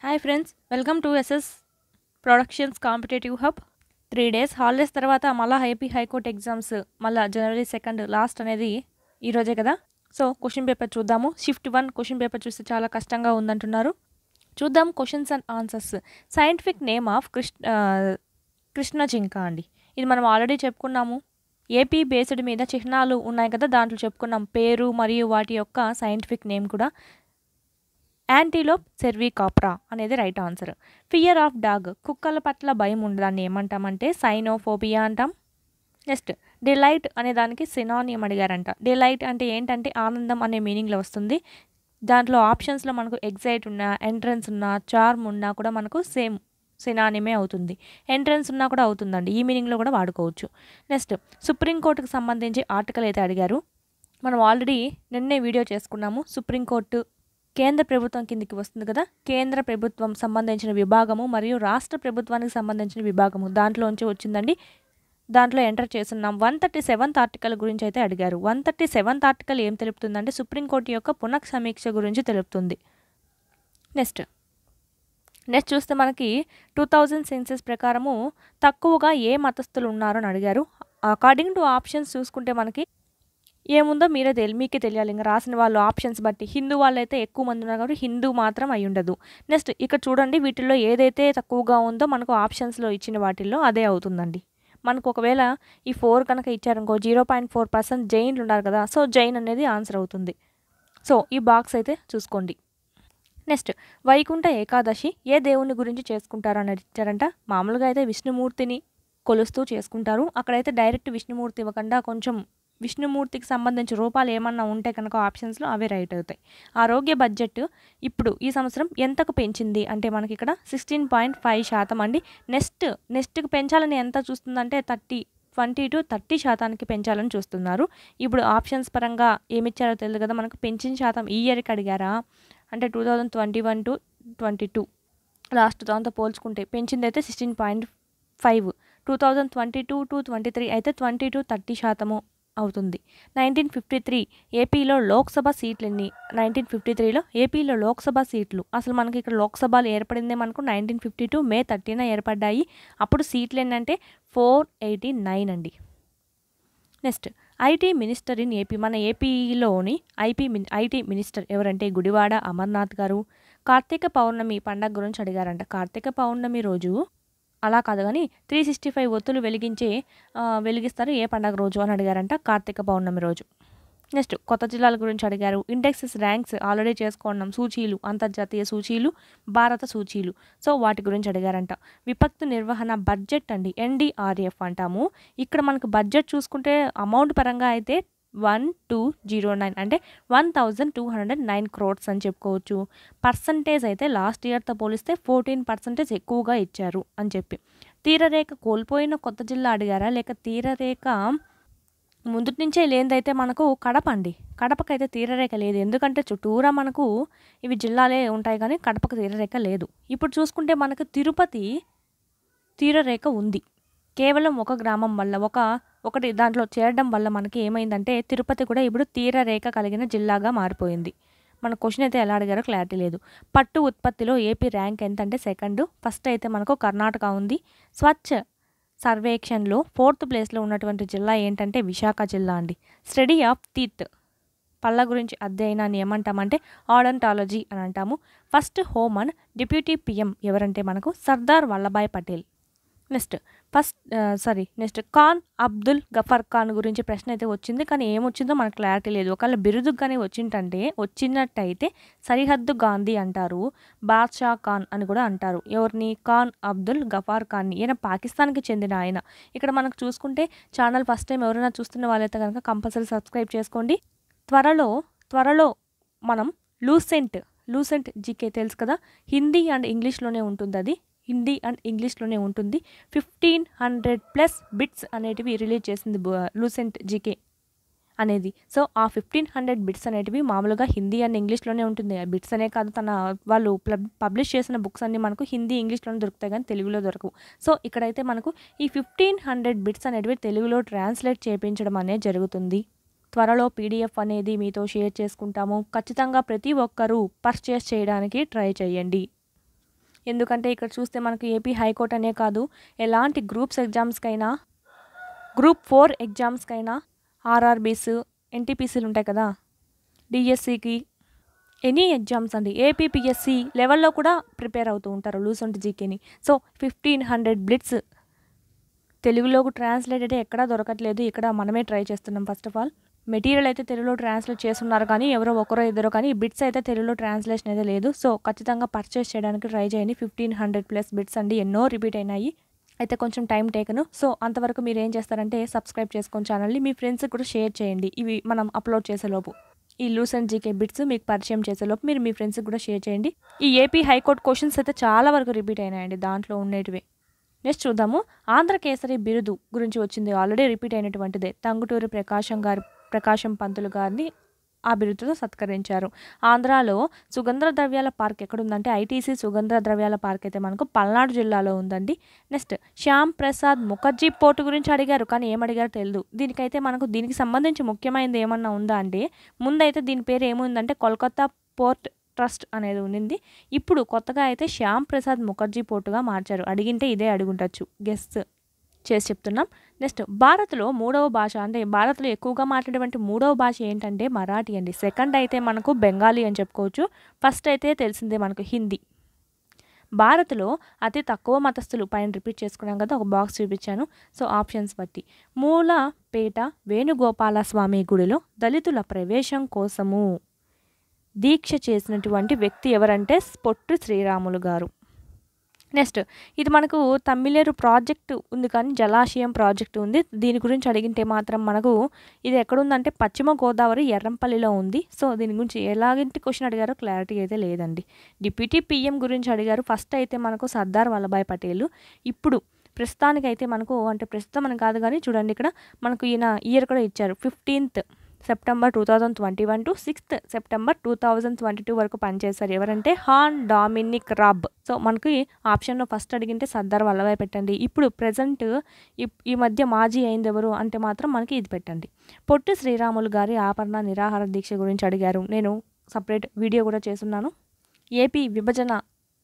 hi friends welcome to SS productions competitive hub three days holidays తర్వాత మళ్ళీ AP high court exams మళ్ళీ జనవరి second last అనేది ఈరోజే కదా సో క్వశ్చన్ పేపర్ చూద్దాము షిఫ్ట్ వన్ క్వశ్చన్ పేపర్ చూస్తే చాలా కష్టంగా ఉందంటున్నారు చూద్దాం questions and answers scientific name of కృష్ణ కృష్ణ జింక అండి ఇది మనం ఆల్రెడీ చెప్పుకున్నాము ఏపీ బేస్డ్ మీద చిహ్నాలు ఉన్నాయి కదా దాంట్లో చెప్పుకున్నాం పేరు మరియు వాటి యొక్క సైంటిఫిక్ నేమ్ కూడా యాంటీలోప్ సెర్వికాప్రా అనేది right answer fear of dog కుక్కల పట్ల భయం ఉండదాన్ని ఏమంటామంటే సైనోఫోబియా అంటాం నెక్స్ట్ డిలైట్ అనే దానికి సినానియం అడిగారంట డిలైట్ అంటే ఏంటంటే ఆనందం అనే మీనింగ్లో వస్తుంది దాంట్లో ఆప్షన్స్లో మనకు ఎగ్జైట్ ఉన్నా ఎంట్రన్స్ ఉన్నా చార్మ్ ఉన్నా కూడా మనకు సేమ్ సినానిమే అవుతుంది ఎంట్రన్స్ ఉన్నా కూడా అవుతుందండి ఈ మీనింగ్లో కూడా వాడుకోవచ్చు నెక్స్ట్ సుప్రీంకోర్టుకు సంబంధించి ఆర్టికల్ అయితే అడిగారు మనం ఆల్రెడీ నిన్నే వీడియో చేసుకున్నాము సుప్రీంకోర్టు కేంద్ర ప్రభుత్వం కిందికి వస్తుంది కదా కేంద్ర ప్రభుత్వం సంబంధించిన విభాగము మరియు రాష్ట్ర ప్రభుత్వానికి సంబంధించిన విభాగము దాంట్లోంచి వచ్చిందండి దాంట్లో ఎంటర్ చేస్తున్నాం వన్ థర్టీ సెవెంత్ ఆర్టికల్ గురించి అయితే అడిగారు వన్ థర్టీ సెవెంత్ ఆర్టికల్ ఏం తెలుపుతుందంటే సుప్రీంకోర్టు యొక్క పునః సమీక్ష గురించి తెలుపుతుంది నెక్స్ట్ నెక్స్ట్ చూస్తే మనకి టూ థౌజండ్ సెన్సెస్ ప్రకారము తక్కువగా ఏ మతస్థులు ఉన్నారు అని అడిగారు అకార్డింగ్ టు ఆప్షన్స్ చూసుకుంటే మనకి ఏముందో మీరే తెలి మీకే తెలియాలి ఇంకా రాసిన వాళ్ళు ఆప్షన్స్ బట్టి హిందూ వాళ్ళైతే ఎక్కువ మంది ఉన్నారు కాబట్టి హిందూ మాత్రం అయి ఉండదు నెక్స్ట్ ఇక్కడ చూడండి వీటిల్లో ఏదైతే తక్కువగా ఉందో మనకు ఆప్షన్స్లో ఇచ్చిన వాటిల్లో అదే అవుతుందండి మనకు ఒకవేళ ఈ ఫోర్ కనుక ఇచ్చారనుకో జీరో పాయింట్ ఫోర్ పర్సెంట్ జైన్లు ఉన్నారు కదా సో జైన్ అనేది ఆన్సర్ అవుతుంది సో ఈ బాక్స్ అయితే చూసుకోండి నెక్స్ట్ వైకుంఠ ఏకాదశి ఏ దేవుని గురించి చేసుకుంటారు అని ఇచ్చారంట మామూలుగా అయితే విష్ణుమూర్తిని కొలుస్తూ చేసుకుంటారు అక్కడైతే డైరెక్ట్ విష్ణుమూర్తి ఇవ్వకుండా కొంచెం విష్ణుమూర్తికి సంబంధించిన రూపాలు ఏమన్నా ఉంటే కనుక ఆప్షన్స్లో అవే రైట్ అవుతాయి ఆరోగ్య బడ్జెట్ ఇప్పుడు ఈ సంవత్సరం ఎంతకు పెంచింది అంటే మనకి ఇక్కడ సిక్స్టీన్ పాయింట్ ఫైవ్ శాతం అండి నెక్స్ట్ నెక్స్ట్కి పెంచాలని ఎంత చూస్తుందంటే థర్టీ ట్వంటీ టు థర్టీ శాతానికి పెంచాలని చూస్తున్నారు ఇప్పుడు ఆప్షన్స్ పరంగా ఏమిచ్చారో తెలియదు కదా మనకు పెంచిన శాతం ఈ ఇయర్కి అడిగారా అంటే two thousand twenty one to twenty two last దాంతో పోల్చుకుంటే పెంచింది అయితే sixteen point five two thousand twenty two to twenty three అయితే ట్వంటీ టు థర్టీ శాతము అవుతుంది నైన్టీన్ ఫిఫ్టీ త్రీ ఏపీలో లోక్సభ సీట్లు ఎన్ని నైన్టీన్ ఫిఫ్టీ త్రీలో ఏపీలో లోక్సభ సీట్లు అసలు మనకి ఇక్కడ లోక్సభలు ఏర్పడిందే మనకు nineteen fifty two May thirteen ఏర్పడ్డాయి అప్పుడు సీట్లు ఏంటంటే ఫోర్ ఎయిటీ నైన్ అండి next IT minister in AP మన ఏపీలోని ఐపీ ఐటీ మినిస్టర్ ఎవరంటే గుడివాడ అమర్నాథ్ గారు కార్తీక పౌర్ణమి పండగ గురించి అడిగారంట కార్తీక పౌర్ణమి రోజు అలా కాదు కానీ త్రీ సిక్స్టీ ఫైవ్ ఒత్తులు వెలిగించే వెలిగిస్తారు ఏ పండగ రోజు అని అడిగారంట కార్తీక పౌర్ణమి రోజు నెక్స్ట్ కొత్త జిల్లాల గురించి అడిగారు ఇండెక్సెస్ ర్యాంక్స్ ఆల్రెడీ చేసుకున్నాం సూచీలు అంతర్జాతీయ సూచీలు భారత సూచీలు సో వాటి గురించి అడిగారంట విపత్తు నిర్వహణ బడ్జెట్ అండి ఎన్డీఆర్ఎఫ్ అంటాము ఇక్కడ మనకు బడ్జెట్ చూసుకుంటే అమౌంట్ పరంగా అయితే వన్ టూ జీరో నైన్ అంటే one thousand two hundred nine crores అని చెప్పుకోవచ్చు పర్సంటేజ్ అయితే లాస్ట్ ఇయర్తో పోలిస్తే ఫోర్టీన్ పర్సంటేజ్ ఎక్కువగా ఇచ్చారు అని చెప్పి తీరరేఖ కోల్పోయిన కొత్త జిల్లా అడిగారా లేక తీరరేఖ ముందు నుంచే లేనిదైతే మనకు కడప అండి కడపకైతే తీరరేఖ లేదు ఎందుకంటే చుట్టూరా మనకు ఇవి జిల్లాలే ఉంటాయి కానీ కడపకు తీరరేఖ లేదు ఇప్పుడు చూసుకుంటే మనకు తిరుపతి తీరరేఖ ఉంది కేవలం ఒక గ్రామం వల్ల ఒక ఒకటి దాంట్లో చేరడం వల్ల మనకి ఏమైందంటే తిరుపతి కూడా ఇప్పుడు తీరరేఖ కలిగిన జిల్లాగా మారిపోయింది మన క్వశ్చన్ అయితే ఎలా అడిగారో క్లారిటీ లేదు పట్టు ఉత్పత్తిలో ఏపీ ర్యాంక్ ఎంత అంటే సెకండ్ ఫస్ట్ అయితే మనకు కర్ణాటక ఉంది స్వచ్ఛ సర్వేక్షన్లో ఫోర్త్ ప్లేస్లో ఉన్నటువంటి జిల్లా ఏంటంటే విశాఖ జిల్లా అండి స్టడీ ఆఫ్ టీత్ పళ్ళ గురించి అధ్యయనాన్ని ఏమంటామంటే ఆడంటాలజీ అని అంటాము ఫస్ట్ హోమన్ డిప్యూటీ పిఎం ఎవరంటే మనకు Sardar Vallabhbhai Patel next first sorry next Khan Abdul Ghaffar Khan గురించి ప్రశ్న అయితే వచ్చింది కానీ ఏమొచ్చిందో మనకు క్లారిటీ లేదు ఒకవేళ బిరుదుకు కానీ వచ్చిందంటే వచ్చినట్టయితే సరిహద్దు గాంధీ అంటారు బాద్షా ఖాన్ అని కూడా అంటారు ఎవరిని ఖాన్ అబ్దుల్ గఫార్ ఖాన్ని ఈయన పాకిస్తాన్కి చెందిన ఆయన ఇక్కడ మనకు చూసుకుంటే ఛానల్ ఫస్ట్ టైం ఎవరైనా చూస్తున్న వాళ్ళైతే కనుక కంపల్సరీ సబ్స్క్రైబ్ చేసుకోండి త్వరలో త్వరలో మనం లూసెంట్ లూసెంట్ జీకే తెలుసు కదా హిందీ అండ్ ఇంగ్లీష్లోనే ఉంటుంది అది హిందీ అండ్ ఇంగ్లీష్లోనే ఉంటుంది ఫిఫ్టీన్ హండ్రెడ్ ప్లస్ బిట్స్ అనేటివి రిలీజ్ చేసింది లూసెంట్ జీకే అనేది సో ఆ ఫిఫ్టీన్ హండ్రెడ్ బిట్స్ అనేటివి మామూలుగా హిందీ అండ్ ఇంగ్లీష్లోనే ఉంటుంది ఆ బిట్స్ అనే కాదు తన వాళ్ళు పబ్లిష్ చేసిన బుక్స్ అన్ని మనకు హిందీ ఇంగ్లీష్లోనే దొరుకుతాయి కానీ తెలుగులో దొరకవు సో ఇక్కడైతే మనకు ఈ ఫిఫ్టీన్ హండ్రెడ్ బిట్స్ అనేటివి తెలుగులో ట్రాన్స్లేట్ చేయించడం అనేది జరుగుతుంది త్వరలో పీడిఎఫ్ అనేది మీతో షేర్ చేసుకుంటాము ఖచ్చితంగా ప్రతి ఒక్కరూ పర్చేస్ చేయడానికి ట్రై చేయండి ఎందుకంటే ఇక్కడ చూస్తే మనకు ఏపీ హైకోర్ట్ అనే కాదు ఎలాంటి గ్రూప్స్ ఎగ్జామ్స్కైనా గ్రూప్ ఫోర్ ఎగ్జామ్స్కైనా ఆర్ఆర్బీస్ ఎన్టీపీసీలు ఉంటాయి కదా డిఎస్సికి ఎనీ ఎగ్జామ్స్ అండి ఏపీపీఎస్సి లెవెల్లో కూడా ప్రిపేర్ అవుతూ ఉంటారు లూసెంట్ జీకేని సో ఫిఫ్టీన్ హండ్రెడ్ బ్లిట్స్ తెలుగులోకి ట్రాన్స్లేట్ అయితే ఎక్కడా దొరకట్లేదు ఇక్కడ మనమే ట్రై చేస్తున్నాం ఫస్ట్ ఆఫ్ ఆల్ మెటీరియల్ అయితే తెలుగులో ట్రాన్స్లేట్ చేస్తున్నారు కానీ ఎవరో ఒకరో ఇద్దరు కానీ బిట్స్ అయితే తెలుగులో ట్రాన్స్లేషన్ అయితే లేదు సో ఖచ్చితంగా పర్చేస్ చేయడానికి ట్రై చేయండి ఫిఫ్టీన్ హండ్రెడ్ ప్లస్ బిట్స్ అండి ఎన్నో రిపీట్ అయినాయి అయితే కొంచెం టైం టేకను సో అంతవరకు మీరు ఏం చేస్తారంటే సబ్స్క్రైబ్ చేసుకొని ఛానల్ని మీ ఫ్రెండ్స్కి కూడా షేర్ చేయండి ఇవి మనం అప్లోడ్ చేసేలోపు ఈ లూస్ అండ్ జీకే బిట్స్ మీకు పరిచయం చేసేలోపు మీరు మీ ఫ్రెండ్స్కి కూడా షేర్ చేయండి ఈ ఏపీ హైకోర్టు క్వశ్చన్స్ అయితే చాలా వరకు రిపీట్ అయినాయండి దాంట్లో ఉండేటివి నెక్స్ట్ చూద్దాము ఆంధ్రకేసరి బిరుదు గురించి వచ్చింది ఆల్రెడీ రిపీట్ అయినటువంటిదే తంగుటూరి ప్రకాశం గారు ప్రకాశం పంతులు గారిని ఆ బిరుదుతో సత్కరించారు ఆంధ్రాలో సుగంధ ద్రవ్యాల పార్క్ ఎక్కడుందంటే ఐటీసీ సుగంధ ద్రవ్యాల పార్క్ అయితే మనకు పల్నాడు జిల్లాలో ఉందండి నెక్స్ట్ శ్యామ్ ప్రసాద్ ముఖర్జీ పోర్టు గురించి అడిగారు కానీ ఏం అడిగారో తెలియదు దీనికైతే మనకు దీనికి సంబంధించి ముఖ్యమైనది ఏమన్నా ఉందా అంటే ముందైతే దీని పేరు ఏముందంటే కోల్కతా పోర్ట్ ట్రస్ట్ అనేది ఉండింది ఇప్పుడు కొత్తగా అయితే శ్యామ్ ప్రసాద్ ముఖర్జీ పోర్టుగా మార్చారు అడిగింటే ఇదే అడుగుంటచ్చు గెస్ట్ చేసి చెప్తున్నాం నెక్స్ట్ భారత్లో మూడవ భాష అంటే భారత్లో ఎక్కువగా మాట్లాడేటువంటి మూడవ భాష ఏంటంటే మరాఠీ అండి సెకండ్ అయితే మనకు బెంగాలీ అని చెప్పుకోవచ్చు ఫస్ట్ అయితే తెలిసిందే మనకు హిందీ భారత్లో అతి తక్కువ మతస్థులు పైన రిపీట్ చేసుకున్నాం కదా ఒక బాక్స్ చూపించాను సో ఆప్షన్స్ బట్టి మూలపేట వేణుగోపాల స్వామి గుడిలో దళితుల ప్రవేశం కోసము దీక్ష చేసినటువంటి వ్యక్తి ఎవరంటే పొట్టు శ్రీరాములు గారు నెక్స్ట్ ఇది మనకు తమ్మిలేరు ప్రాజెక్టు ఉంది కానీ జలాశయం ప్రాజెక్టు ఉంది దీని గురించి అడిగింటే మాత్రం మనకు ఇది ఎక్కడుందంటే పశ్చిమ గోదావరి ఎర్రంపల్లిలో ఉంది సో దీని గురించి ఎలాంటి క్వశ్చన్ అడిగారో క్లారిటీ అయితే లేదండి డిప్యూటీ పీఎం గురించి అడిగారు ఫస్ట్ అయితే మనకు సర్దార్ వల్లభాయ్ పటేల్ ఇప్పుడు ప్రస్తుతానికైతే మనకు అంటే ప్రస్తుతం అని కాదు కానీ చూడండి ఇక్కడ మనకు ఈయన ఇయర్ కూడా ఇచ్చారు fifteenth September two thousand twenty one to sixth September two thousand twenty two వరకు పనిచేశారు ఎవరంటే హాన్ డామినిక్ రాబ్ సో మనకి ఆప్షన్లో ఫస్ట్ అడిగింటే సర్దార్ వల్లభాయ్ పెట్టండి ఇప్పుడు ప్రజెంట్ ఈ మధ్య మాజీ అయింది ఎవరు అంటే మాత్రం మనకి ఇది పెట్టండి పొట్టి శ్రీరాములు గారి ఆపరణ నిరాహార దీక్ష గురించి అడిగారు నేను సపరేట్ వీడియో కూడా చేస్తున్నాను ఏపీ విభజన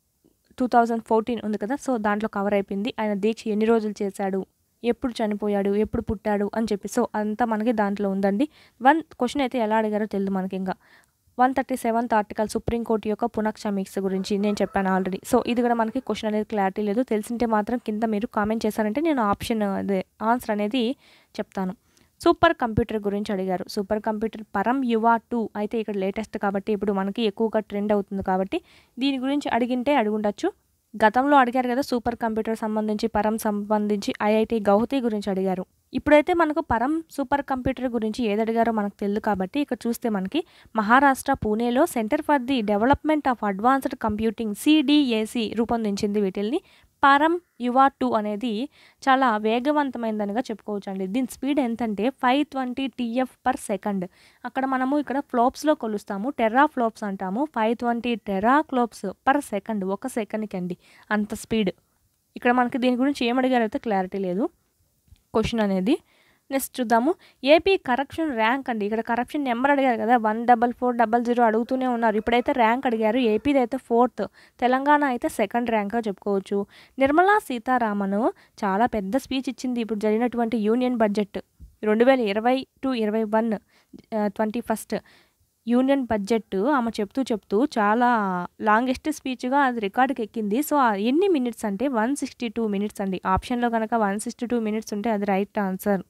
టూ థౌజండ్ ఫోర్టీన్ ఉంది కదా సో దాంట్లో కవర్ అయిపోయింది ఆయన దీక్ష ఎన్ని రోజులు చేశాడు ఎప్పుడు చనిపోయాడు ఎప్పుడు పుట్టాడు అని చెప్పి సో అంతా మనకి దాంట్లో ఉందండి వన్ క్వశ్చన్ అయితే ఎలా అడిగారో తెలియదు మనకి ఇంకా one thirty seventh article supreme court యొక్క పునఃక్షమీక్ష గురించి నేను చెప్పాను ఆల్రెడీ సో ఇది కూడా మనకి క్వశ్చన్ అనేది క్లారిటీ లేదు తెలిసింటే మాత్రం కింద మీరు కామెంట్ చేశారంటే నేను ఆప్షన్ అదే ఆన్సర్ అనేది చెప్తాను సూపర్ కంప్యూటర్ గురించి అడిగారు సూపర్ కంప్యూటర్ పరం యువ టూ అయితే ఇక్కడ లేటెస్ట్ కాబట్టి ఇప్పుడు మనకి ఎక్కువగా ట్రెండ్ అవుతుంది కాబట్టి దీని గురించి అడిగింటే అడుగుండొచ్చు గతంలో అడిగారు కదా సూపర్ కంప్యూటర్ సంబంధించి పరం సంబంధించి ఐఐటి గౌహతి గురించి అడిగారు ఇప్పుడైతే మనకు పరం సూపర్ కంప్యూటర్ గురించి ఏది అడిగారో మనకు తెలియదు కాబట్టి ఇక్కడ చూస్తే మనకి మహారాష్ట్ర పూణేలో centre for the development of advanced computing CDAC రూపొందించింది వీటిల్ని పరం యువ టూ అనేది చాలా వేగవంతమైనదనిగా చెప్పుకోవచ్చు అండి దీని స్పీడ్ ఎంతంటే five twenty TF per second అక్కడ మనము ఇక్కడ ఫ్లోప్స్లో కొలుస్తాము టెర్రా ఫ్లోప్స్ అంటాము five twenty tera flops per second ఒక సెకండ్కి అండి అంత స్పీడ్ ఇక్కడ మనకి దీని గురించి ఏం అడిగారైతే క్లారిటీ లేదు క్వశ్చన్ అనేది నెక్స్ట్ చూద్దాము ఏపీ కరప్షన్ ర్యాంక్ అండి ఇక్కడ కరప్షన్ నెంబర్ అడిగారు కదా one double four double zero అడుగుతూనే ఉన్నారు ఇప్పుడైతే ర్యాంక్ అడిగారు ఏపీది అయితే ఫోర్త్ తెలంగాణ అయితే సెకండ్ ర్యాంక్గా చెప్పుకోవచ్చు నిర్మలా సీతారామన్ చాలా పెద్ద స్పీచ్ ఇచ్చింది ఇప్పుడు జరిగినటువంటి యూనియన్ బడ్జెట్ రెండు వేల ఇరవై టు ఇరవై one twenty first union budget ఆమె చెప్తూ చెప్తూ చాలా లాంగెస్ట్ స్పీచ్గా అది రికార్డుకి ఎక్కింది సో ఎన్ని మినిట్స్ అంటే వన్ సిక్స్టీ టూ మినిట్స్ అండి ఆప్షన్లో కనుక వన్ సిక్స్టీ టూ మినిట్స్ ఉంటే అది రైట్ ఆన్సర్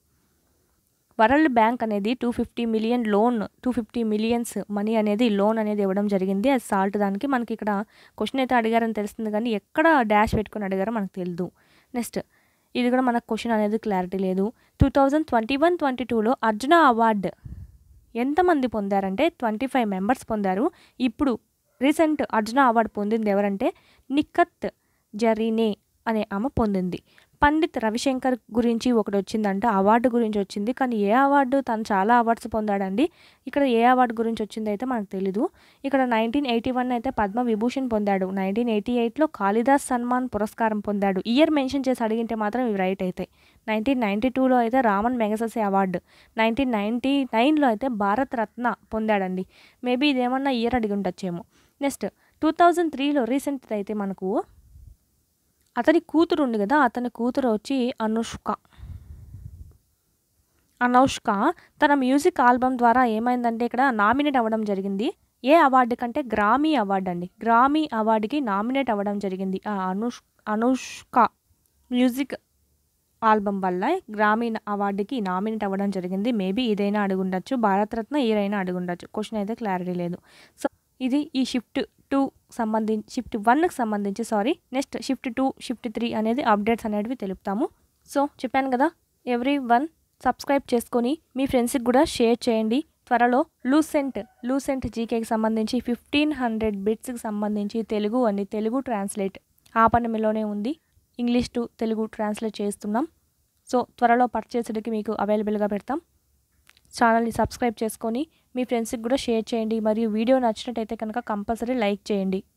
వరల్డ్ బ్యాంక్ అనేది two fifty million loan two fifty millions money అనేది లోన్ అనేది ఇవ్వడం జరిగింది అది సాల్ట్ దానికి మనకి ఇక్కడ క్వశ్చన్ అయితే అడిగారని తెలుస్తుంది కానీ ఎక్కడ డాష్ పెట్టుకొని అడిగారో మనకు తెలియదు నెక్స్ట్ ఇది కూడా మనకు క్వశ్చన్ అనేది క్లారిటీ లేదు two thousand twenty one twenty టూలో అర్జున అవార్డు ఎంతమంది పొందారంటే ట్వంటీ ఫైవ్ మెంబర్స్ పొందారు ఇప్పుడు రీసెంట్ అర్జున అవార్డు పొందింది ఎవరంటే నిక్కత్ జరీనే అనే ఆమె పొందింది పండిత్ రవిశంకర్ గురించి ఒకటి వచ్చిందంట అవార్డు గురించి వచ్చింది కానీ ఏ అవార్డు తను చాలా అవార్డ్స్ పొందాడండి ఇక్కడ ఏ అవార్డు గురించి వచ్చింది అయితే మనకు తెలీదు ఇక్కడ నైన్టీన్ ఎయిటీ వన్ అయితే పద్మ విభూషణ్ పొందాడు నైన్టీన్ ఎయిటీ ఎయిట్లో కాళిదాస్ సన్మాన్ పురస్కారం పొందాడు ఇయర్ మెన్షన్ చేసి అడిగింటే మాత్రం ఇవి రైట్ అవుతాయి నైన్టీన్ నైంటీ టూలో అయితే Raman Magsaysay award nineteen ninety నైన్లో అయితే భారత్ రత్న పొందాడండి మేబీ ఇదేమన్నా ఇయర్ అడిగి ఉండొచ్చేమో నెక్స్ట్ టూ థౌజండ్ త్రీలో రీసెంట్ అయితే మనకు అతని కూతురు ఉంది కదా అతని కూతురు వచ్చి అనుష్క అనౌష్క తన మ్యూజిక్ ఆల్బమ్ ద్వారా ఏమైందంటే ఇక్కడ నామినేట్ అవ్వడం జరిగింది ఏ అవార్డు కంటే గ్రామీ అవార్డు అండి గ్రామీ అవార్డుకి నామినేట్ అవ్వడం జరిగింది ఆ అనుష్ అనుష్క మ్యూజిక్ ఆల్బమ్ వల్ల గ్రామీ అవార్డుకి నామినేట్ అవ్వడం జరిగింది మేబీ ఇదైనా అడుగుండొచ్చు భారతరత్న ఈరైనా అడుగుండొచ్చు క్వశ్చన్ అయితే క్లారిటీ లేదు సో ఇది ఈ షిఫ్ట్ టూ సంబంధించి షిఫ్ట్ వన్కి సంబంధించి sorry next shift two shift three అనేది అప్డేట్స్ అనేటివి తెలుపుతాము సో చెప్పాను కదా ఎవ్రీ వన్ సబ్స్క్రైబ్ చేసుకొని మీ ఫ్రెండ్స్కి కూడా షేర్ చేయండి త్వరలో లూసెంట్ లూసెంట్ జీకేకి సంబంధించి ఫిఫ్టీన్ హండ్రెడ్ బిట్స్కి సంబంధించి తెలుగు అని తెలుగు ట్రాన్స్లేట్ ఆ పనిలోనే ఉంది ఇంగ్లీష్ టు తెలుగు ట్రాన్స్లేట్ చేస్తున్నాం సో త్వరలో పర్చేసుడికి మీకు అవైలబుల్గా పెడతాం ఛానల్ని సబ్స్క్రైబ్ చేసుకొని మీ ఫ్రెండ్స్కి కూడా షేర్ చేయండి మరియు వీడియో నచ్చినట్టయితే కనుక కంపల్సరీ లైక్ చేయండి